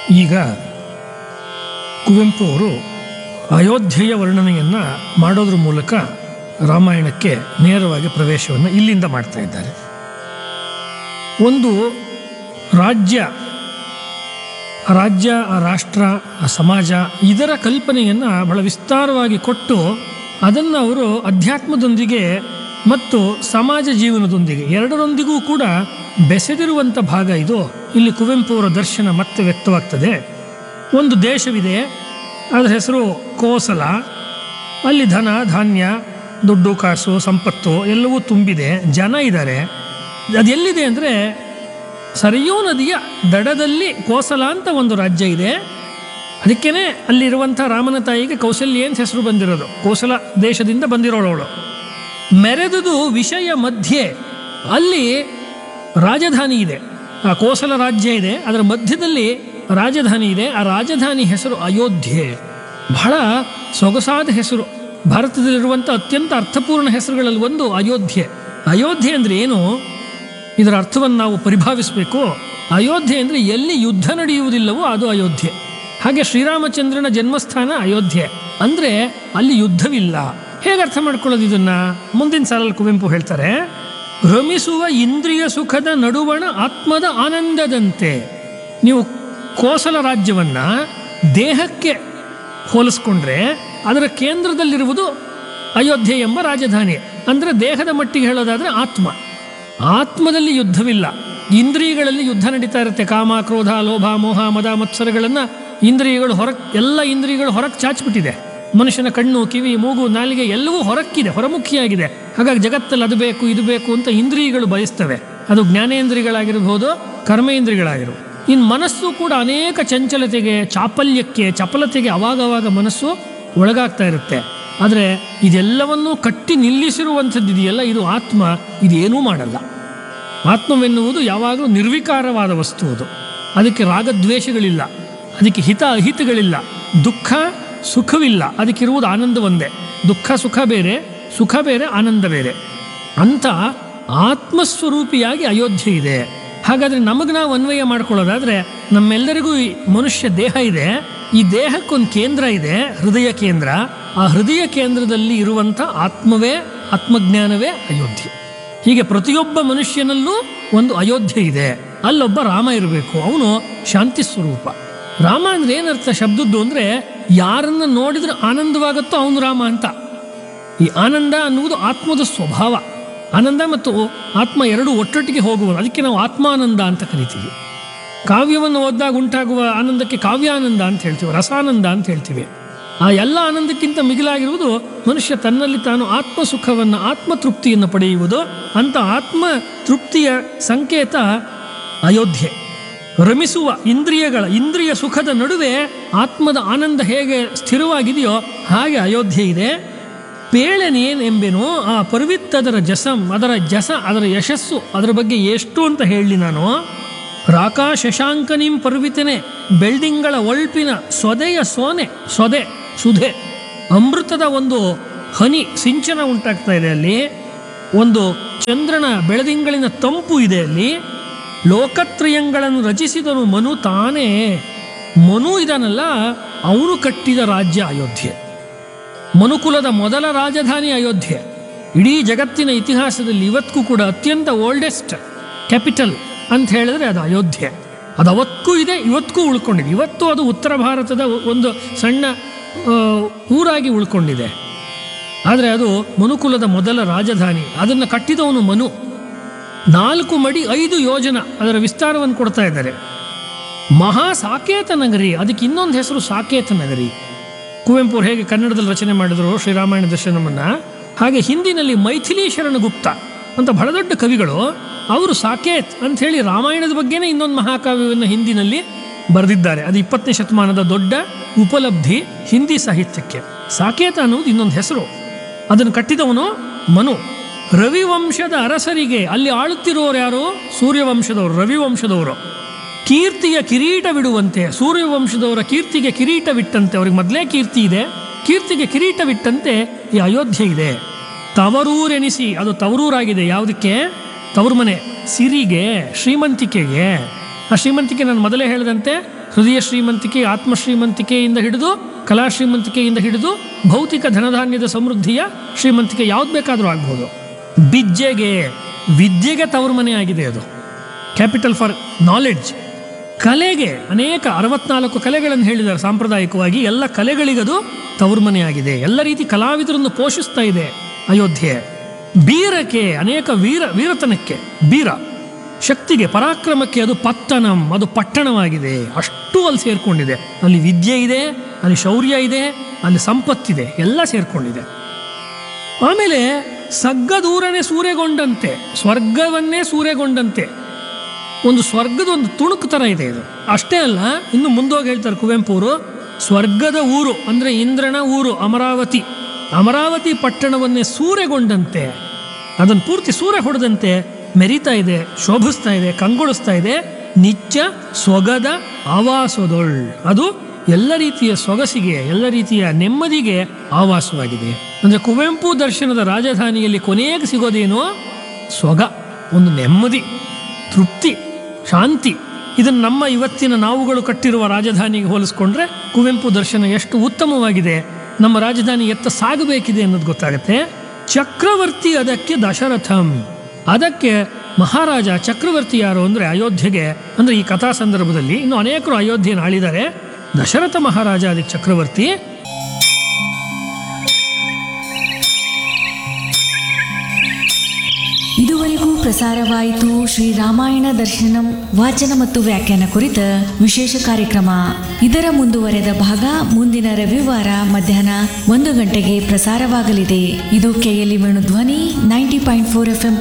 ಈಗ ಕುವೆಂಪು ಅವರು ಅಯೋಧ್ಯೆಯ ವರ್ಣನೆಯನ್ನು ಮಾಡೋದ್ರ ಮೂಲಕ ರಾಮಾಯಣಕ್ಕೆ ನೇರವಾಗಿ ಪ್ರವೇಶವನ್ನು ಇಲ್ಲಿಂದ ಮಾಡ್ತಾ ಇದ್ದಾರೆ ಒಂದು ರಾಜ್ಯ ಆ ರಾಜ್ಯ ಆ ರಾಷ್ಟ್ರ ಆ ಸಮಾಜ ಇದರ ಕಲ್ಪನೆಯನ್ನು ಬಹಳ ವಿಸ್ತಾರವಾಗಿ ಕೊಟ್ಟು ಅದನ್ನು ಅವರು ಅಧ್ಯಾತ್ಮದೊಂದಿಗೆ ಮತ್ತು ಸಮಾಜ ಜೀವನದೊಂದಿಗೆ ಎರಡರೊಂದಿಗೂ ಕೂಡ ಬೆಸೆದಿರುವಂಥ ಭಾಗ ಇದು ಇಲ್ಲಿ ಕುವೆಂಪು ಅವರ ದರ್ಶನ ಮತ್ತೆ ವ್ಯಕ್ತವಾಗ್ತದೆ ಒಂದು ದೇಶವಿದೆ ಅದರ ಹೆಸರು ಕೋಸಲ ಅಲ್ಲಿ ಧನ ಧಾನ್ಯ ದುಡ್ಡು ಕಾಸು ಸಂಪತ್ತು ಎಲ್ಲವೂ ತುಂಬಿದೆ ಜನ ಇದ್ದಾರೆ ಅದೆಲ್ಲಿದೆ ಅಂದರೆ ಸರಿಯೂ ನದಿಯ ದಡದಲ್ಲಿ ಕೋಸಲ ಅಂತ ಒಂದು ರಾಜ್ಯ ಇದೆ ಅದಕ್ಕೇ ಅಲ್ಲಿರುವಂಥ ರಾಮನ ತಾಯಿಗೆ ಕೌಸಲ್ಯ ಅಂತ ಹೆಸರು ಬಂದಿರೋದು ಕೋಸಲ ದೇಶದಿಂದ ಬಂದಿರೋಳವಳು ಮೆರೆದುದು ವಿಷಯ ಮಧ್ಯೆ ಅಲ್ಲಿ ರಾಜಧಾನಿ ಇದೆ ಆ ಕೋಸಲ ರಾಜ್ಯ ಇದೆ ಅದರ ಮಧ್ಯದಲ್ಲಿ ರಾಜಧಾನಿ ಇದೆ ಆ ರಾಜಧಾನಿ ಹೆಸರು ಅಯೋಧ್ಯೆ ಬಹಳ ಸೊಗಸಾದ ಹೆಸರು ಭಾರತದಲ್ಲಿರುವಂಥ ಅತ್ಯಂತ ಅರ್ಥಪೂರ್ಣ ಹೆಸರುಗಳಲ್ಲಿ ಒಂದು ಅಯೋಧ್ಯೆ ಅಯೋಧ್ಯೆ ಅಂದರೆ ಏನು ಇದರ ಅರ್ಥವನ್ನು ನಾವು ಪರಿಭಾವಿಸಬೇಕು ಅಯೋಧ್ಯೆ ಅಂದರೆ ಎಲ್ಲಿ ಯುದ್ಧ ನಡೆಯುವುದಿಲ್ಲವೋ ಅದು ಅಯೋಧ್ಯೆ ಹಾಗೆ ಶ್ರೀರಾಮಚಂದ್ರನ ಜನ್ಮಸ್ಥಾನ ಅಯೋಧ್ಯೆ ಅಂದರೆ ಅಲ್ಲಿ ಯುದ್ಧವಿಲ್ಲ ಹೇಗೆ ಅರ್ಥ ಮಾಡ್ಕೊಳ್ಳೋದು ಇದನ್ನ ಮುಂದಿನ ಸಾಲಲ್ಲಿ ಕುವೆಂಪು ಹೇಳ್ತಾರೆ ಭ್ರಮಿಸುವ ಇಂದ್ರಿಯ ಸುಖದ ನಡುವಣ ಆತ್ಮದ ಆನಂದದಂತೆ ನೀವು ಕೋಸಲ ರಾಜ್ಯವನ್ನು ದೇಹಕ್ಕೆ ಹೋಲಿಸ್ಕೊಂಡ್ರೆ ಅದರ ಕೇಂದ್ರದಲ್ಲಿರುವುದು ಅಯೋಧ್ಯೆ ಎಂಬ ರಾಜಧಾನಿ ಅಂದರೆ ದೇಹದ ಮಟ್ಟಿಗೆ ಹೇಳೋದಾದರೆ ಆತ್ಮ ಆತ್ಮದಲ್ಲಿ ಯುದ್ಧವಿಲ್ಲ ಇಂದ್ರಿಯಗಳಲ್ಲಿ ಯುದ್ಧ ನಡೀತಾ ಇರುತ್ತೆ ಕಾಮ ಕ್ರೋಧ ಲೋಭ ಮೋಹ ಮದ ಮತ್ಸರಗಳನ್ನು ಇಂದ್ರಿಯಗಳು ಹೊರಗೆ ಎಲ್ಲ ಇಂದ್ರಿಯಗಳು ಹೊರಗೆ ಚಾಚಿಬಿಟ್ಟಿದೆ ಮನುಷ್ಯನ ಕಣ್ಣು ಕಿವಿ ಮೂಗು ನಾಲಿಗೆ ಎಲ್ಲವೂ ಹೊರಕ್ಕಿದೆ ಹೊರಮುಖಿಯಾಗಿದೆ ಹಾಗಾಗಿ ಜಗತ್ತಲ್ಲಿ ಅದು ಬೇಕು ಇದು ಬೇಕು ಅಂತ ಇಂದ್ರಿಯಗಳು ಬಯಸ್ತವೆ ಅದು ಜ್ಞಾನೇಂದ್ರಿಯಗಳಾಗಿರ್ಬೋದು ಕರ್ಮೇಂದ್ರಿಯಗಳಾಗಿರ್ಬೋದು ಇನ್ನು ಮನಸ್ಸು ಕೂಡ ಅನೇಕ ಚಂಚಲತೆಗೆ ಚಾಪಲ್ಯಕ್ಕೆ ಚಪಲತೆಗೆ ಅವಾಗವಾಗ ಮನಸ್ಸು ಒಳಗಾಗ್ತಾ ಇರುತ್ತೆ ಆದರೆ ಇದೆಲ್ಲವನ್ನೂ ಕಟ್ಟಿ ನಿಲ್ಲಿಸಿರುವಂಥದ್ದು ಇದೆಯಲ್ಲ ಇದು ಆತ್ಮ ಇದೇನೂ ಮಾಡಲ್ಲ ಆತ್ಮವೆನ್ನುವುದು ಯಾವಾಗಲೂ ನಿರ್ವಿಕಾರವಾದ ವಸ್ತು ಅದು ಅದಕ್ಕೆ ರಾಗದ್ವೇಷಗಳಿಲ್ಲ ಅದಕ್ಕೆ ಹಿತ ಅಹಿತಗಳಿಲ್ಲ ದುಃಖ ಸುಖವಿಲ್ಲ ಅದಕ್ಕಿರುವುದು ಆನಂದ ಒಂದೇ ದುಃಖ ಸುಖ ಬೇರೆ ಸುಖ ಬೇರೆ ಆನಂದ ಬೇರೆ ಅಂತ ಆತ್ಮಸ್ವರೂಪಿಯಾಗಿ ಅಯೋಧ್ಯೆ ಇದೆ ಹಾಗಾದರೆ ನಮಗೆ ನಾವು ಅನ್ವಯ ಮಾಡ್ಕೊಳ್ಳೋದಾದರೆ ನಮ್ಮೆಲ್ಲರಿಗೂ ಈ ಮನುಷ್ಯ ದೇಹ ಇದೆ ಈ ದೇಹಕ್ಕೊಂದು ಕೇಂದ್ರ ಇದೆ ಹೃದಯ ಕೇಂದ್ರ ಆ ಹೃದಯ ಕೇಂದ್ರದಲ್ಲಿ ಇರುವಂಥ ಆತ್ಮವೇ ಆತ್ಮಜ್ಞಾನವೇ ಅಯೋಧ್ಯೆ ಹೀಗೆ ಪ್ರತಿಯೊಬ್ಬ ಮನುಷ್ಯನಲ್ಲೂ ಒಂದು ಅಯೋಧ್ಯೆ ಇದೆ ಅಲ್ಲೊಬ್ಬ ರಾಮ ಇರಬೇಕು ಅವನು ಶಾಂತಿ ಸ್ವರೂಪ ರಾಮ ಅಂದ್ರೆ ಏನರ್ಥ ಶಬ್ದದ್ದು ಅಂದರೆ ಯಾರನ್ನ ನೋಡಿದ್ರೆ ಆನಂದವಾಗುತ್ತೋ ಅವನು ರಾಮ ಅಂತ ಈ ಆನಂದ ಅನ್ನುವುದು ಆತ್ಮದ ಸ್ವಭಾವ ಆನಂದ ಮತ್ತು ಆತ್ಮ ಎರಡು ಒಟ್ಟೊಟ್ಟಿಗೆ ಹೋಗುವುದು ಅದಕ್ಕೆ ನಾವು ಆತ್ಮಾನಂದ ಅಂತ ಕರಿತೀವಿ ಕಾವ್ಯವನ್ನು ಓದಿದಾಗ ಉಂಟಾಗುವ ಆನಂದಕ್ಕೆ ಕಾವ್ಯಾನಂದ ಅಂತ ಹೇಳ್ತೀವಿ ರಸಾನಂದ ಅಂತ ಹೇಳ್ತೀವಿ ಆ ಎಲ್ಲ ಆನಂದಕ್ಕಿಂತ ಮಿಗಿಲಾಗಿರುವುದು ಮನುಷ್ಯ ತನ್ನಲ್ಲಿ ತಾನು ಆತ್ಮ ಸುಖವನ್ನು ಆತ್ಮ ತೃಪ್ತಿಯನ್ನು ಪಡೆಯುವುದು ಅಂತ ಆತ್ಮ ತೃಪ್ತಿಯ ಸಂಕೇತ ಅಯೋಧ್ಯೆ ರಮಿಸುವ ಇಂದ್ರಿಯಗಳ ಇಂದ್ರಿಯ ಸುಖದ ನಡುವೆ ಆತ್ಮದ ಆನಂದ ಹೇಗೆ ಸ್ಥಿರವಾಗಿದೆಯೋ ಹಾಗೆ ಅಯೋಧ್ಯೆ ಇದೆ ಪೇಳೆನೇನೆಂಬೆನೋ ಆ ಪರ್ವಿತ್ತದರ ಜಸಂ ಅದರ ಜಸ ಅದರ ಯಶಸ್ಸು ಅದರ ಬಗ್ಗೆ ಎಷ್ಟು ಅಂತ ಹೇಳಲಿ ನಾನು ರಾಕಾ ಶಶಾಂಕನಿಂ ಪರ್ವಿತನೆ ಬೆಳ್ದಿಂಗಳ ಒಳ್ಪಿನ ಸೊದೆಯ ಸೋನೆ ಸೊದೆ ಸುಧೆ ಅಮೃತದ ಒಂದು ಹನಿ ಸಿಂಚನ ಉಂಟಾಗ್ತಾ ಇದೆ ಅಲ್ಲಿ ಒಂದು ಚಂದ್ರನ ಬೆಳದಿಂಗಳಿನ ತಂಪು ಇದೆ ಅಲ್ಲಿ ಲೋಕತ್ರಯಗಳನ್ನು ರಚಿಸಿದನು ಮನು ತಾನೇ ಮನು ಇದನಲ್ಲ ಅವನು ಕಟ್ಟಿದ ರಾಜ್ಯ ಅಯೋಧ್ಯೆ ಮನುಕುಲದ ಮೊದಲ ರಾಜಧಾನಿ ಅಯೋಧ್ಯೆ ಇಡೀ ಜಗತ್ತಿನ ಇತಿಹಾಸದಲ್ಲಿ ಇವತ್ತಿಗೂ ಕೂಡ ಅತ್ಯಂತ ಓಲ್ಡೆಸ್ಟ್ ಕ್ಯಾಪಿಟಲ್ ಅಂತ ಹೇಳಿದ್ರೆ ಅದು ಅಯೋಧ್ಯೆ ಅದು ಅವತ್ತಿಗೂ ಇದೆ ಇವತ್ತಿಗೂ ಉಳ್ಕೊಂಡಿದೆ ಇವತ್ತು ಅದು ಉತ್ತರ ಭಾರತದ ಒಂದು ಸಣ್ಣ ಆ, ಊರಾಗಿ ಉಳ್ಕೊಂಡಿದೆ ಆದರೆ ಅದು ಮನುಕುಲದ ಮೊದಲ ರಾಜಧಾನಿ ಅದನ್ನು ಕಟ್ಟಿದವನು ಮನು ನಾಲ್ಕು ಮಡಿ ಐದು ಯೋಜನ ಅದರ ವಿಸ್ತಾರವನ್ನು ಕೊಡ್ತಾ ಇದ್ದಾರೆ ಮಹಾ ಸಾಕೇತ ನಗರಿ ಅದಕ್ಕೆ ಇನ್ನೊಂದು ಹೆಸರು ಸಾಕೇತ ನಗರಿ ಕುವೆಂಪು ಅವ್ರು ಹೇಗೆ ಕನ್ನಡದಲ್ಲಿ ರಚನೆ ಮಾಡಿದರು ಶ್ರೀರಾಮಾಯಣ ದರ್ಶನವನ್ನು ಹಾಗೆ ಹಿಂದಿನಲ್ಲಿ ಮೈಥಿಲಿ ಶರಣಗುಪ್ತ ಅಂತ ಬಹಳ ದೊಡ್ಡ ಕವಿಗಳು ಅವರು ಸಾಕೇತ್ ಅಂತ ಹೇಳಿ ರಾಮಾಯಣದ ಬಗ್ಗೆನೇ ಇನ್ನೊಂದು ಮಹಾಕಾವ್ಯವನ್ನು ಹಿಂದಿನಲ್ಲಿ ಬರೆದಿದ್ದಾರೆ ಅದು ಇಪ್ಪತ್ತನೇ ಶತಮಾನದ ದೊಡ್ಡ ಉಪಲಬ್ಧಿ ಹಿಂದಿ ಸಾಹಿತ್ಯಕ್ಕೆ ಸಾಕೇತ ಅನ್ನೋದು ಇನ್ನೊಂದು ಹೆಸರು ಅದನ್ನು ಕಟ್ಟಿದವನು ಮನು ರವಿವಂಶದ ಅರಸರಿಗೆ ಅಲ್ಲಿ ಆಳುತ್ತಿರೋರು ಯಾರು ಸೂರ್ಯವಂಶದವರು ರವಿವಂಶದವರು ಕೀರ್ತಿಯ ಕಿರೀಟವಿಡುವಂತೆ ಸೂರ್ಯವಂಶದವರ ಕೀರ್ತಿಗೆ ಕಿರೀಟವಿಟ್ಟಂತೆ ಅವ್ರಿಗೆ ಮೊದಲೇ ಕೀರ್ತಿ ಇದೆ ಕೀರ್ತಿಗೆ ಕಿರೀಟವಿಟ್ಟಂತೆ ಈ ಅಯೋಧ್ಯೆ ಇದೆ ತವರೂರೆನಿಸಿ ಅದು ತವರೂರಾಗಿದೆ ಯಾವುದಕ್ಕೆ ತವರು ಮನೆ ಸಿರಿಗೆ ಶ್ರೀಮಂತಿಕೆಗೆ ಆ ಶ್ರೀಮಂತಿಕೆ ನಾನು ಮೊದಲೇ ಹೇಳಿದಂತೆ ಹೃದಯ ಶ್ರೀಮಂತಿಕೆ ಆತ್ಮ ಶ್ರೀಮಂತಿಕೆಯಿಂದ ಹಿಡಿದು ಕಲಾ ಶ್ರೀಮಂತಿಕೆಯಿಂದ ಹಿಡಿದು ಭೌತಿಕ ಧನಧಾನ್ಯದ ಸಮೃದ್ಧಿಯ ಶ್ರೀಮಂತಿಕೆ ಯಾವ್ದು ಬೇಕಾದರೂ ಆಗ್ಬೋದು ಬಿಜ್ಜೆಗೆ ವಿದ್ಯೆಗೆ ತವರು ಮನೆ ಆಗಿದೆ ಅದು ಕ್ಯಾಪಿಟಲ್ ಫಾರ್ ನಾಲೆಡ್ಜ್ ಕಲೆಗೆ ಅನೇಕ ಅರವತ್ನಾಲ್ಕು ಕಲೆಗಳನ್ನು ಹೇಳಿದ್ದಾರೆ ಸಾಂಪ್ರದಾಯಿಕವಾಗಿ ಎಲ್ಲ ಕಲೆಗಳಿಗದು ತವರು ಮನೆಯಾಗಿದೆ ಎಲ್ಲ ರೀತಿ ಕಲಾವಿದರನ್ನು ಪೋಷಿಸ್ತಾ ಇದೆ ಅಯೋಧ್ಯೆ ಬೀರಕ್ಕೆ ಅನೇಕ ವೀರ ವೀರತನಕ್ಕೆ ಬೀರ ಶಕ್ತಿಗೆ ಪರಾಕ್ರಮಕ್ಕೆ ಅದು ಪತ್ತನಂ ಅದು ಪಟ್ಟಣವಾಗಿದೆ ಅಷ್ಟು ಅಲ್ಲಿ ಸೇರ್ಕೊಂಡಿದೆ ಅಲ್ಲಿ ವಿದ್ಯೆ ಇದೆ ಅಲ್ಲಿ ಶೌರ್ಯ ಇದೆ ಅಲ್ಲಿ ಸಂಪತ್ತಿದೆ ಎಲ್ಲ ಸೇರ್ಕೊಂಡಿದೆ ಆಮೇಲೆ ಸಗ್ಗದೂರನೇ ಸೂರೆಗೊಂಡಂತೆ ಸ್ವರ್ಗವನ್ನೇ ಸೂರೆಗೊಂಡಂತೆ ಒಂದು ಸ್ವರ್ಗದ ಒಂದು ತುಣುಕು ಥರ ಇದೆ ಇದು ಅಷ್ಟೇ ಅಲ್ಲ ಇನ್ನು ಮುಂದೋಗಿ ಹೇಳ್ತಾರೆ ಕುವೆಂಪು ಅವರು ಸ್ವರ್ಗದ ಊರು ಅಂದರೆ ಇಂದ್ರನ ಊರು ಅಮರಾವತಿ ಅಮರಾವತಿ ಪಟ್ಟಣವನ್ನೇ ಸೂರೆಗೊಂಡಂತೆ ಅದನ್ನು ಪೂರ್ತಿ ಸೂರೆ ಹೊಡೆದಂತೆ ಮೆರಿತಾ ಇದೆ ಶೋಭಿಸ್ತಾ ಇದೆ ಕಂಗೊಳಿಸ್ತಾ ಇದೆ ನಿತ್ಯ ಸೊಗದ ಆವಾಸದೊಳ್ ಅದು ಎಲ್ಲ ರೀತಿಯ ಸೊಗಸಿಗೆ ಎಲ್ಲ ರೀತಿಯ ನೆಮ್ಮದಿಗೆ ಆವಾಸವಾಗಿದೆ ಅಂದರೆ ಕುವೆಂಪು ದರ್ಶನದ ರಾಜಧಾನಿಯಲ್ಲಿ ಕೊನೆಗೆ ಸಿಗೋದೇನು ಸೊಗ ಒಂದು ನೆಮ್ಮದಿ ತೃಪ್ತಿ ಶಾಂತಿ ಇದನ್ನು ನಮ್ಮ ಇವತ್ತಿನ ನಾವುಗಳು ಕಟ್ಟಿರುವ ರಾಜಧಾನಿಗೆ ಹೋಲಿಸ್ಕೊಂಡ್ರೆ ಕುವೆಂಪು ದರ್ಶನ ಎಷ್ಟು ಉತ್ತಮವಾಗಿದೆ ನಮ್ಮ ರಾಜಧಾನಿ ಎತ್ತ ಸಾಗಬೇಕಿದೆ ಅನ್ನೋದು ಗೊತ್ತಾಗುತ್ತೆ ಚಕ್ರವರ್ತಿ ಅದಕ್ಕೆ ದಶರಥಂ ಅದಕ್ಕೆ ಮಹಾರಾಜ ಚಕ್ರವರ್ತಿ ಯಾರು ಅಂದರೆ ಅಯೋಧ್ಯೆಗೆ ಅಂದರೆ ಈ ಕಥಾ ಸಂದರ್ಭದಲ್ಲಿ ಇನ್ನು ಅನೇಕರು ಅಯೋಧ್ಯೆಯನ್ನು ಆಳಿದ್ದಾರೆ ದಶರಥ ಮಹಾರಾಜ ಅದಕ್ಕೆ ಚಕ್ರವರ್ತಿ ಇದುವರೆಗೂ ಪ್ರಸಾರವಾಯಿತು ಶ್ರೀ ರಾಮಾಯಣ ದರ್ಶನಂ ವಾಚನ ಮತ್ತು ವ್ಯಾಖ್ಯಾನ ಕುರಿತ ವಿಶೇಷ ಕಾರ್ಯಕ್ರಮ ಇದರ ಮುಂದುವರೆದ ಭಾಗ ಮುಂದಿನ ರವಿವಾರ ಮಧ್ಯಾಹ್ನ ಒಂದು ಗಂಟೆಗೆ ಪ್ರಸಾರವಾಗಲಿದೆ ಇದು ಕೆಎಲ್ಇ ವೇಣು ಧ್ವನಿ ನೈಂಟಿ ಪಾಯಿಂಟ್ ಫೋರ್ ಎಫ್